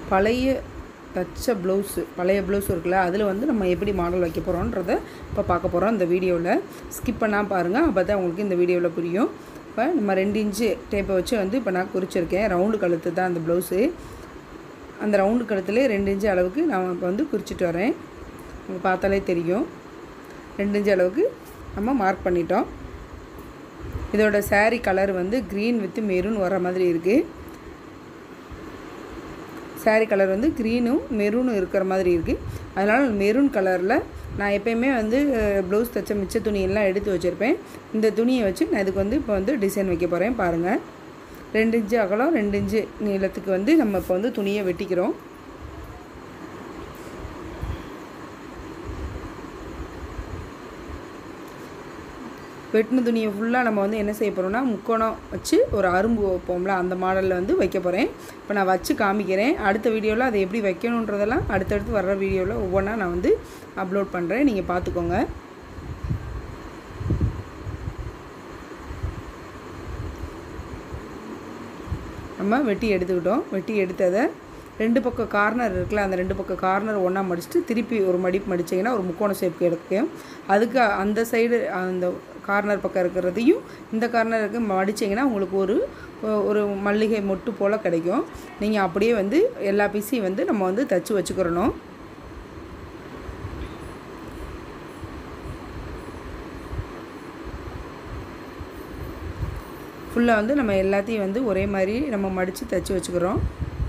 பழைய தச்ச ப்ளவுஸு பழைய ப்ளவுஸ் இருக்குல்ல அதில் வந்து நம்ம எப்படி மாடல் வைக்க போகிறோன்றத இப்போ பார்க்க போகிறோம் இந்த வீடியோவில் ஸ்கிப் பண்ணால் பாருங்கள் அப்போ தான் உங்களுக்கு இந்த வீடியோவில் புரியும் இப்போ நம்ம ரெண்டு இன்ச்சு டேப்பை வச்சு வந்து இப்போ நான் குறிச்சிருக்கேன் ரவுண்டு கழுத்து தான் அந்த ப்ளவுஸு அந்த ரவுண்டு கழுத்துலேயே ரெண்டு இன்ச்சு அளவுக்கு நான் இப்போ வந்து குறிச்சிட்டு வரேன் உங்களுக்கு பார்த்தாலே தெரியும் ரெண்டு இன்ச்சு அளவுக்கு நம்ம மார்க் பண்ணிட்டோம் இதோட saree கலர் வந்து க்ரீன் வித் மெரூன் வர மாதிரி இருக்குது saree கலர் வந்து க்ரீனும் மெரூனும் இருக்கிற மாதிரி இருக்குது அதனால் மெரூன் கலரில் நான் எப்பயுமே வந்து ப்ளவுஸ் தைச்ச மிச்ச துணியெல்லாம் எடுத்து வச்சுருப்பேன் இந்த துணியை வச்சு நான் இதுக்கு வந்து இப்போ வந்து டிசைன் வைக்க போகிறேன் பாருங்கள் ரெண்டு இன்ச்சு அகலம் ரெண்டு இன்ச்சு நீளத்துக்கு வந்து நம்ம இப்போ வந்து துணியை வெட்டிக்கிறோம் வெட்டின துணியை ஃபுல்லாக நம்ம வந்து என்ன செய்ய போகிறோம்னா முக்கோணம் வச்சு ஒரு அரும்பு வைப்போம்ல அந்த மாடலில் வந்து வைக்க போகிறேன் இப்போ நான் வச்சு காமிக்கிறேன் அடுத்த வீடியோவில் அதை எப்படி வைக்கணுன்றதெல்லாம் அடுத்தடுத்து வர்ற வீடியோவில் ஒவ்வொன்றா நான் வந்து அப்லோட் பண்ணுறேன் நீங்கள் பார்த்துக்கோங்க நம்ம வெட்டி எடுத்துக்கிட்டோம் வெட்டி எடுத்ததை ரெண்டு பக்கம் கார்னர் இருக்குல்ல அந்த ரெண்டு பக்கம் கார்னர் ஒன்றா மடிச்சுட்டு திருப்பி ஒரு மடிப்பு மடிச்சிங்கன்னா ஒரு முக்கோண ஷேப் கிடைக்கும் அதுக்கு அந்த சைடு அந்த கார்னர் பக்கம் இருக்கிறதையும் இந்த கார்னர் இருக்க மடிச்சிங்கன்னா உங்களுக்கு ஒரு ஒரு மல்லிகை மொட்டு போல் கிடைக்கும் நீங்கள் அப்படியே வந்து எல்லா பீஸையும் வந்து நம்ம வந்து தச்சு வச்சுக்கிறணும் ஃபுல்லாக வந்து நம்ம எல்லாத்தையும் வந்து ஒரே மாதிரி நம்ம மடித்து தைச்சி வச்சுக்கிறோம்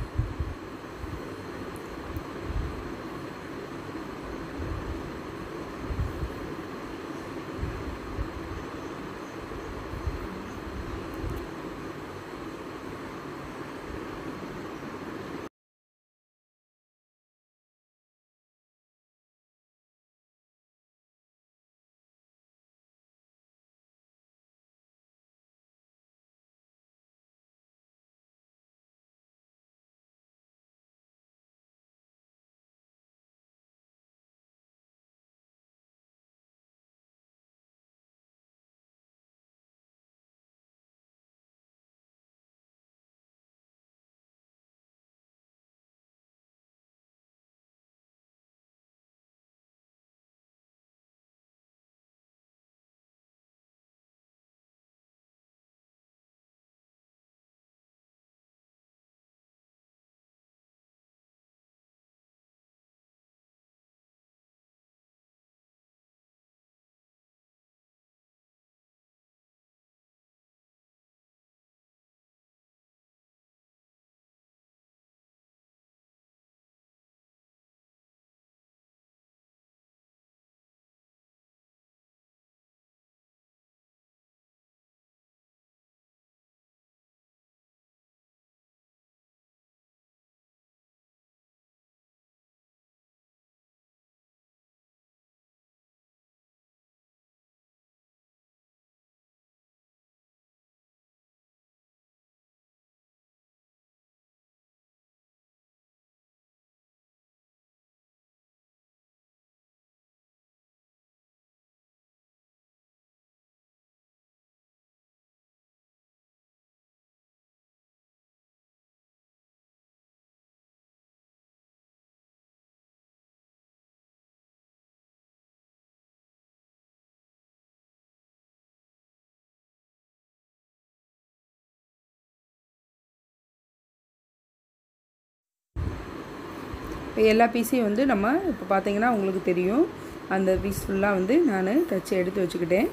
இப்போ எல்லா பீஸையும் வந்து நம்ம இப்போ பார்த்தீங்கன்னா உங்களுக்கு தெரியும் அந்த பீஸ் ஃபுல்லாக வந்து நான் தைச்சி எடுத்து வச்சுக்கிட்டேன்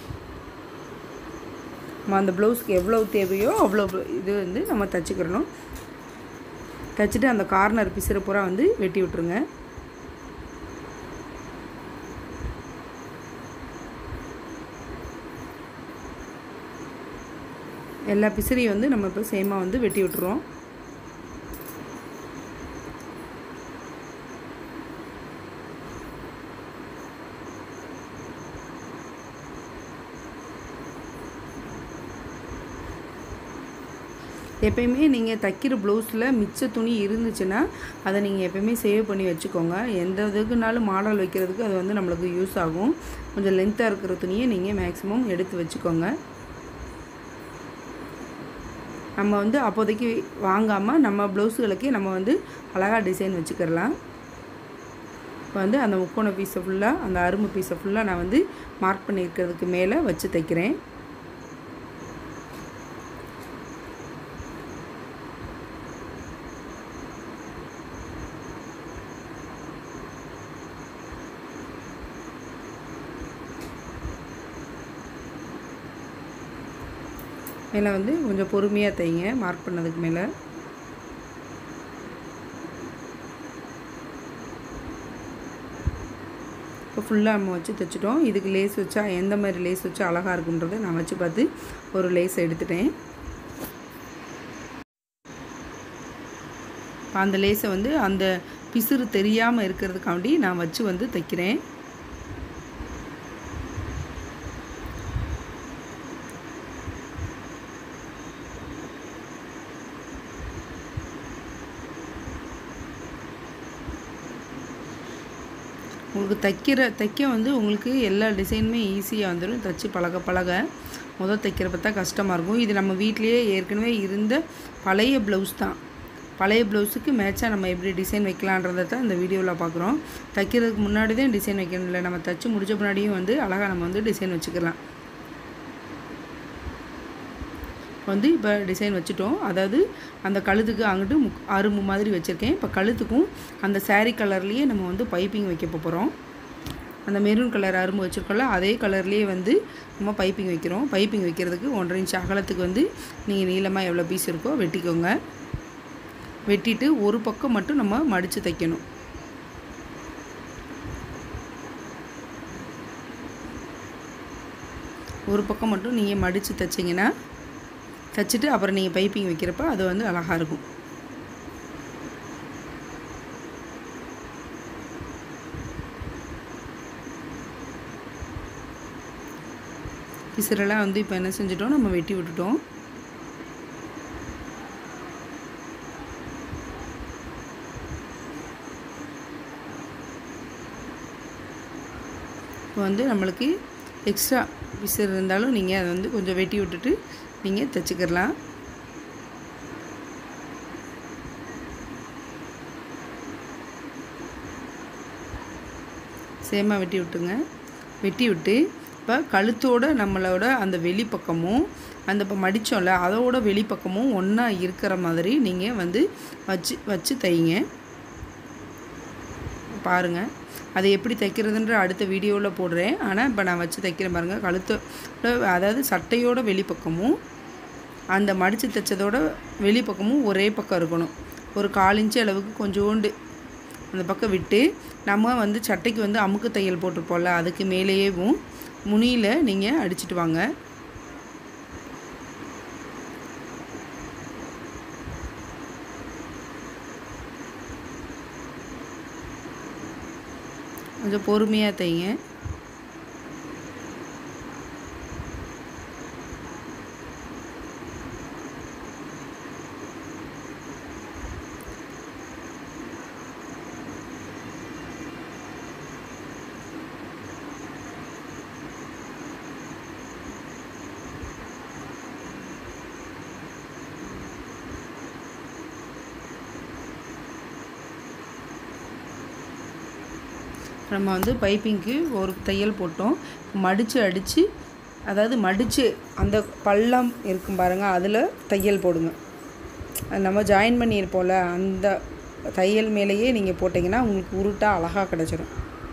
நம்ம அந்த ப்ளவுஸ்க்கு எவ்வளோ தேவையோ அவ்வளோ இது வந்து நம்ம தைச்சிக்கிறணும் தைச்சிட்டு அந்த கார்னர் பிசுறு பூரா வந்து வெட்டி விட்ருங்க எல்லா பிசிறியும் வந்து நம்ம இப்போ சேமாக வந்து வெட்டி விட்டுருவோம் எப்பயுமே நீங்கள் தைக்கிற ப்ளவுஸில் மிச்ச துணி இருந்துச்சுன்னா அதை நீங்கள் எப்பயுமே சேவ் பண்ணி வச்சுக்கோங்க எந்த இதுக்குனாலும் மாடல் வைக்கிறதுக்கு அது வந்து நம்மளுக்கு யூஸ் ஆகும் கொஞ்சம் லென்த்தாக இருக்கிற துணியை நீங்கள் மேக்ஸிமம் எடுத்து வச்சுக்கோங்க நம்ம வந்து அப்போதைக்கு வாங்காமல் நம்ம ப்ளவுஸுகளுக்கே நம்ம வந்து அழகாக டிசைன் வச்சுக்கிடலாம் இப்போ வந்து அந்த முக்கோண பீஸை ஃபுல்லாக அந்த அரும்பு பீஸை ஃபுல்லாக நான் வந்து மார்க் பண்ணியிருக்கிறதுக்கு மேலே வச்சு தைக்கிறேன் மேலே வந்து கொஞ்சம் பொறுமையாக தைங்க மார்க் பண்ணதுக்கு மேலே இப்போ ஃபுல்லாக நம்ம வச்சு தைச்சிட்டோம் இதுக்கு லேஸ் வச்சா எந்த மாதிரி லேஸ் வச்சா அழகாக இருக்குன்றதை நான் வச்சு பார்த்து ஒரு லேஸ் எடுத்துட்டேன் இப்போ அந்த லேஸை வந்து அந்த பிசுறு தெரியாமல் இருக்கிறதுக்காண்டி நான் வச்சு வந்து தைக்கிறேன் உங்களுக்கு தைக்கிற தைக்க வந்து உங்களுக்கு எல்லா டிசைனுமே ஈஸியாக வந்துடும் தைச்சி பழக பழக முதல் தைக்கிறப்ப தான் கஷ்டமாக இருக்கும் இது நம்ம வீட்லேயே ஏற்கனவே இருந்த பழைய ப்ளவுஸ் தான் பழைய ப்ளவுஸுக்கு மேட்சாக நம்ம எப்படி டிசைன் வைக்கலான்றதை தான் இந்த வீடியோவில் பார்க்குறோம் தைக்கிறதுக்கு முன்னாடி தான் டிசைன் வைக்கணும் இல்லை நம்ம தைச்சி முடிச்ச முன்னாடியும் வந்து அழகாக நம்ம வந்து டிசைன் வச்சுக்கலாம் வந்து இப்போ டிசைன் வச்சுட்டோம் அதாவது அந்த கழுத்துக்கு அங்கிட்டு முக் அரும்பு மாதிரி வச்சுருக்கேன் இப்போ கழுத்துக்கும் அந்த saree கலர்லேயே நம்ம வந்து பைப்பிங் வைக்க போகிறோம் அந்த மெரூன் கலர் அரும்பு வச்சுருக்கோம்ல அதே கலர்லேயே வந்து நம்ம பைப்பிங் வைக்கிறோம் பைப்பிங் வைக்கிறதுக்கு ஒன்றரை இன்ச் அகலத்துக்கு வந்து நீங்கள் நீளமாக எவ்வளோ பீஸ் இருக்கோ வெட்டிக்கோங்க வெட்டிட்டு ஒரு பக்கம் மட்டும் நம்ம மடித்து தைக்கணும் ஒரு பக்கம் மட்டும் நீங்கள் மடித்து தைச்சிங்கன்னா தைச்சிட்டு அப்புறம் நீங்கள் பைப்பிங் வைக்கிறப்ப அது வந்து அழகாக இருக்கும் பிசுரெல்லாம் வந்து இப்போ என்ன செஞ்சிட்டோம் நம்ம வெட்டி விட்டுட்டோம் இப்போ வந்து நம்மளுக்கு எக்ஸ்ட்ரா பிசர் இருந்தாலும் நீங்கள் அதை வந்து கொஞ்சம் வெட்டி விட்டுட்டு நீங்கள் தைச்சிக்கிடலாம் சேமாக வெட்டி விட்டுங்க வெட்டி விட்டு இப்போ கழுத்தோட நம்மளோட அந்த வெளிப்பக்கமும் அந்த இப்போ மடித்தோம்ல அதோட வெளிப்பக்கமும் ஒன்றா இருக்கிற மாதிரி நீங்கள் வந்து வச்சு வச்சு தைங்க பாருங்கள் அதை எப்படி தைக்கிறதுன்ற அடுத்த வீடியோவில் போடுறேன் ஆனால் இப்போ நான் வச்சு தைக்கிறேன் பாருங்கள் கழுத்தோட அதாவது சட்டையோட வெளிப்பக்கமும் அந்த மடித்து தைச்சதோட வெளிப்பக்கமும் ஒரே பக்கம் இருக்கணும் ஒரு கால் இன்ச்சு அளவுக்கு கொஞ்சோண்டு அந்த பக்கம் விட்டு நம்ம வந்து சட்டைக்கு வந்து அமுக்கு தையல் போட்டிருப்போம்ல அதுக்கு மேலேயேவும் முனியில் நீங்கள் அடிச்சிட்டு வாங்க கொஞ்சம் பொறுமையாக தைங்க நம்ம வந்து பைப்பிங்க்கு ஒரு தையல் போட்டோம் மடித்து அடித்து அதாவது மடித்து அந்த பள்ளம் இருக்கும் பாருங்கள் அதில் தையல் போடுங்க அது நம்ம ஜாயின் பண்ணியிருப்போம்ல அந்த தையல் மேலேயே நீங்கள் போட்டிங்கன்னா உங்களுக்கு உருட்டாக அழகாக கிடச்சிரும்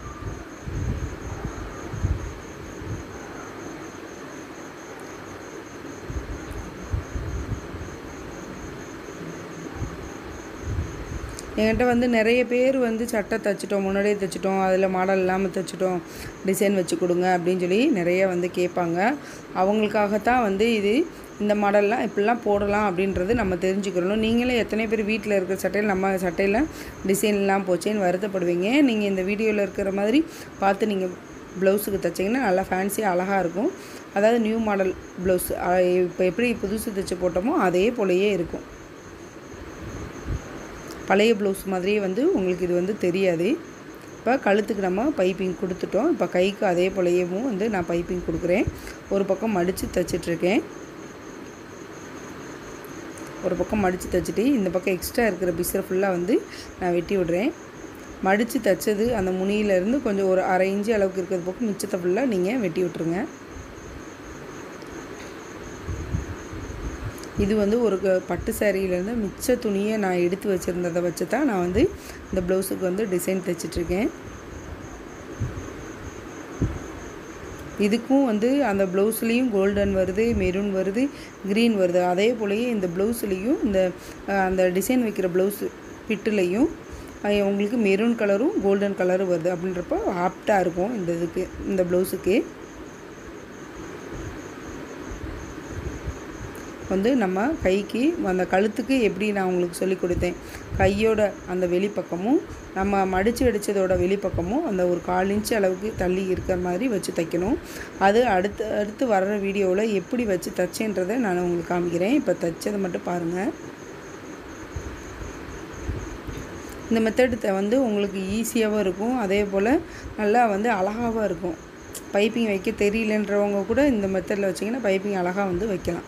என்கிட்ட வந்து நிறைய பேர் வந்து சட்டை தைச்சிட்டோம் முன்னாடியே தைச்சிட்டோம் அதில் மாடல் இல்லாமல் தைச்சிட்டோம் டிசைன் வச்சு கொடுங்க அப்படின்னு சொல்லி நிறைய வந்து கேட்பாங்க அவங்களுக்காகத்தான் வந்து இது இந்த மாடல்லாம் இப்படிலாம் போடலாம் அப்படின்றது நம்ம தெரிஞ்சுக்கிறணும் நீங்களே எத்தனை பேர் வீட்டில் இருக்கிற சட்டையில் நம்ம சட்டையில் டிசைன்லாம் போச்சேன்னு வருத்தப்படுவீங்க நீங்கள் இந்த வீடியோவில் இருக்கிற மாதிரி பார்த்து நீங்கள் ப்ளவுஸுக்கு தைச்சிங்கன்னா நல்லா ஃபேன்சியாக அழகாக இருக்கும் அதாவது நியூ மாடல் ப்ளவுஸ் இப்போ எப்படி புதுசு தைச்சு போட்டோமோ அதே போலயே இருக்கும் பழைய ப்ளவுஸ் மாதிரியே வந்து உங்களுக்கு இது வந்து தெரியாது இப்போ கழுத்துக்கு நம்ம பைப்பிங் கொடுத்துட்டோம் இப்போ கைக்கு அதே போலயேவும் வந்து நான் பைப்பிங் கொடுக்குறேன் ஒரு பக்கம் மடித்து தைச்சிட்ருக்கேன் ஒரு பக்கம் மடித்து தைச்சிட்டு இந்த பக்கம் எக்ஸ்ட்ரா இருக்கிற பிசரை ஃபுல்லாக வந்து நான் வெட்டி விடுறேன் மடித்து தைச்சது அந்த முனியிலேருந்து கொஞ்சம் ஒரு அரை இன்ச்சு அளவுக்கு இருக்கிறது பக்கம் மிச்சத்தை ஃபுல்லாக நீங்கள் வெட்டி விட்டுருங்க இது வந்து ஒரு பட்டு சேரீலேருந்து மிச்ச துணியை நான் எடுத்து வச்சுருந்ததை வச்சு தான் நான் வந்து இந்த ப்ளவுஸுக்கு வந்து டிசைன் தைச்சிட்ருக்கேன் இதுக்கும் வந்து அந்த ப்ளவுஸ்லேயும் கோல்டன் வருது மெரூன் வருது க்ரீன் வருது அதே போலயே இந்த ப்ளவுஸ்லேயும் இந்த அந்த டிசைன் வைக்கிற ப்ளவுஸு பிட்டுலேயும் உங்களுக்கு மெரூன் கலரும் கோல்டன் கலரும் வருது அப்படின்றப்போ ஆப்டாக இருக்கும் இந்த இதுக்கு இந்த ப்ளவுஸுக்கு வந்து நம்ம கைக்கு அந்த கழுத்துக்கு எப்படி நான் உங்களுக்கு சொல்லி கொடுத்தேன் கையோட அந்த வெளிப்பக்கமும் நம்ம மடித்து அடித்ததோட வெளிப்பக்கமும் அந்த ஒரு கால் இன்ச் அளவுக்கு தள்ளி இருக்கிற மாதிரி வச்சு தைக்கணும் அது அடுத்து அடுத்து வர்ற வீடியோவில் எப்படி வச்சு தைச்சேன்றதை நான் உங்களுக்கு காமிக்கிறேன் இப்போ தைச்சதை மட்டும் பாருங்கள் இந்த மெத்தடு வந்து உங்களுக்கு ஈஸியாகவும் இருக்கும் அதே போல் நல்லா வந்து அழகாகவும் இருக்கும் பைப்பிங் வைக்க தெரியலன்றவங்க கூட இந்த மெத்தடில் வச்சிங்கன்னா பைப்பிங் அழகாக வந்து வைக்கலாம்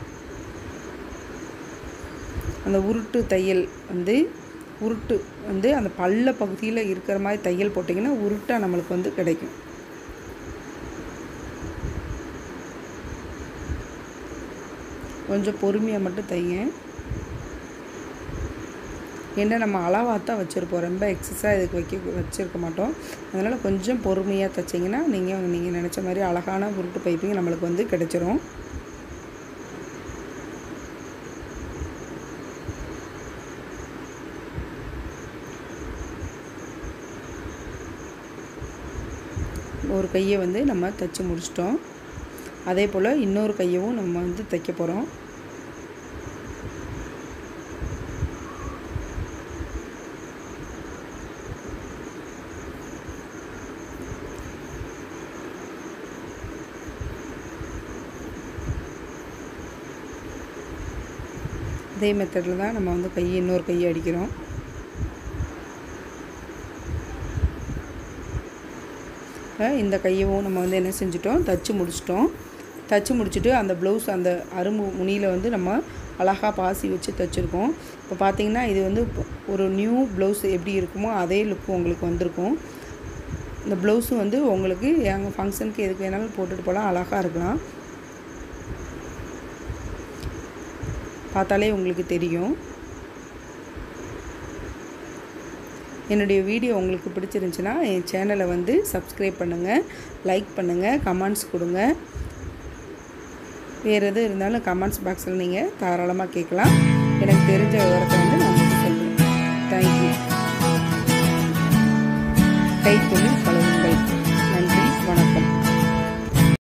அந்த உருட்டு தையல் வந்து உருட்டு வந்து அந்த பல்ல பகுதியில் இருக்கிற மாதிரி தையல் போட்டிங்கன்னா உருட்டாக நம்மளுக்கு வந்து கிடைக்கும் கொஞ்சம் பொறுமையாக மட்டும் தைங்க ஏன்னா நம்ம அளவாக தான் வச்சுருப்போம் ரொம்ப எக்ஸஸாக இதுக்கு வைக்க வச்சுருக்க மாட்டோம் அதனால் கொஞ்சம் பொறுமையாக தைச்சிங்கன்னா நீங்கள் நீங்கள் நினச்ச மாதிரி அழகான உருட்டு பைப்பிங் நம்மளுக்கு வந்து கிடைச்சிரும் ஒரு கையை வந்து நம்ம தைச்சி முடிச்சிட்டோம் அதே போல் இன்னொரு கையவும் நம்ம வந்து தைக்க போகிறோம் அதே மெத்தடில் தான் நம்ம வந்து கையை இன்னொரு கையை அடிக்கிறோம் இப்போ இந்த கையவும் நம்ம வந்து என்ன செஞ்சிட்டோம் தச்சு முடிச்சிட்டோம் தச்சு முடிச்சுட்டு அந்த ப்ளவுஸ் அந்த அரும்பு முனியில் வந்து நம்ம அழகாக பாசி வச்சு தைச்சிருக்கோம் இப்போ பார்த்தீங்கன்னா இது வந்து ஒரு நியூ ப்ளவுஸ் எப்படி இருக்குமோ அதே லுக்கு உங்களுக்கு வந்திருக்கும் இந்த ப்ளவுஸும் வந்து உங்களுக்கு எங்கள் ஃபங்க்ஷனுக்கு எதுக்கு வேணாலும் போட்டுட்டு போகலாம் அழகாக இருக்கலாம் பார்த்தாலே உங்களுக்கு தெரியும் என்னுடைய வீடியோ உங்களுக்கு பிடிச்சிருந்துச்சுன்னா என் சேனலை வந்து சப்ஸ்கிரைப் பண்ணுங்கள் லைக் பண்ணுங்கள் கமெண்ட்ஸ் கொடுங்க வேறு எது இருந்தாலும் கமெண்ட்ஸ் பாக்ஸில் நீங்கள் தாராளமாக கேட்கலாம் எனக்கு தெரிஞ்ச விவரத்தை வந்து நான் உங்களுக்கு சொல்லுவேன் தேங்க்யூ கைத்தொழில்